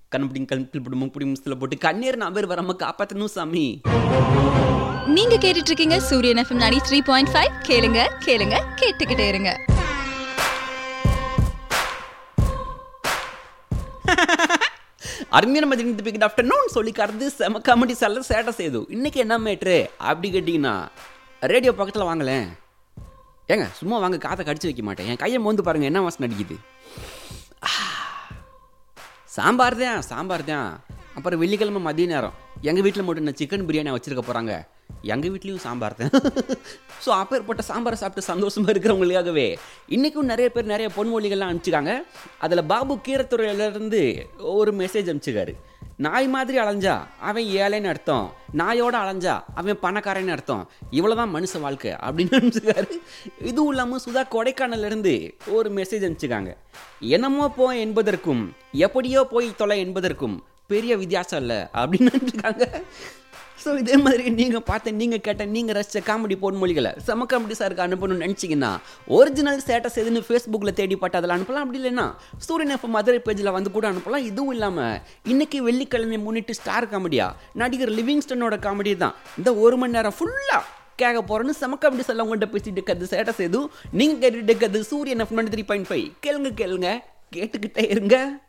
கண்பிடி கண்பில் போட்டு முப்பிடி முஸ்தில் போட்டு கண்ணீர் நான் பேர் வராம காப்பாற்றணும் சாமி நீங்க கேட்டுட்டு இருக்கீங்க சூரியன் எஃப்எம் 93.5 த்ரீ பாயிண்ட் ஃபைவ் கேளுங்க கேளுங்க கேட்டுக்கிட்டே இருங்க அருமையான மதியம் பிக் ஆஃப்டர்நூன் சொல்லி கறந்து செம காமெடி செல்ல சேட்டை செய்து இன்னைக்கு என்ன மேட்ரு அப்படி கேட்டிங்கன்னா ரேடியோ பக்கத்தில் வாங்களேன் ஏங்க சும்மா வாங்க காதை கடிச்சு வைக்க மாட்டேன் என் கையை மோந்து பாருங்க என்ன வாசனை அடிக்குது சாம்பார் தான் சாம்பார் தான் அப்புறம் வெள்ளிக்கிழமை மதிய நேரம் எங்கள் வீட்டில் மட்டும் நான் சிக்கன் பிரியாணி வச்சிருக்க போகிறாங்க எங்கள் வீட்லேயும் சாம்பார் தான் ஸோ அப்பேற்பட்ட சாம்பாரை சாப்பிட்டு சந்தோஷமாக இருக்கிறவங்களுக்காகவே இன்றைக்கும் நிறைய பேர் நிறைய பொன்மொழிகள்லாம் அனுப்பிச்சிருக்காங்க அதில் பாபு கீரத்துறையிலேருந்து ஒரு மெசேஜ் அனுப்பிச்சிருக்காரு நாய் மாதிரி அலைஞ்சா அவன் ஏழைன்னு அர்த்தம் நாயோட அலைஞ்சா அவன் பணக்காரன்னு அர்த்தம் இவ்வளோதான் மனுஷ வாழ்க்கை அப்படின்னு அனுப்பிச்சிருக்காரு இதுவும் இல்லாமல் சுதா கொடைக்கானல்ல இருந்து ஒரு மெசேஜ் அனுப்பிச்சிருக்காங்க என்னமோ போ என்பதற்கும் எப்படியோ போய் தொலை என்பதற்கும் பெரிய வித்தியாசம் இல்லை அப்படின்னு நினைச்சிருக்காங்க ஸோ இதே மாதிரி நீங்கள் பார்த்த நீங்கள் கேட்ட நீங்கள் ரசித்த காமெடி பொன்மொழிகளை செம காமெடி சாருக்கு அனுப்பணும்னு நினச்சிங்கன்னா ஒரிஜினல் ஸ்டேட்டஸ் எதுன்னு ஃபேஸ்புக்கில் தேடி பார்த்து அதில் அனுப்பலாம் அப்படி இல்லைன்னா சூரியன் எஃப் மதுரை பேஜில் வந்து கூட அனுப்பலாம் இதுவும் இல்லாமல் இன்னைக்கு வெள்ளிக்கிழமை முன்னிட்டு ஸ்டார் காமெடியா நடிகர் லிவிங்ஸ்டனோட காமெடி தான் இந்த ஒரு மணி நேரம் ஃபுல்லாக கேட்க போகிறேன்னு செம காமெடி சொல்ல உங்கள்கிட்ட பேசிட்டு இருக்கிறது ஸ்டேட்டஸ் எதுவும் நீங்கள் கேட்டுட்டு இருக்கிறது சூரியன் எஃப் த்ரீ பாயிண்ட் ஃபைவ் கேளுங்க கேளுங்க கேட்டுக்கிட்டே இருங்க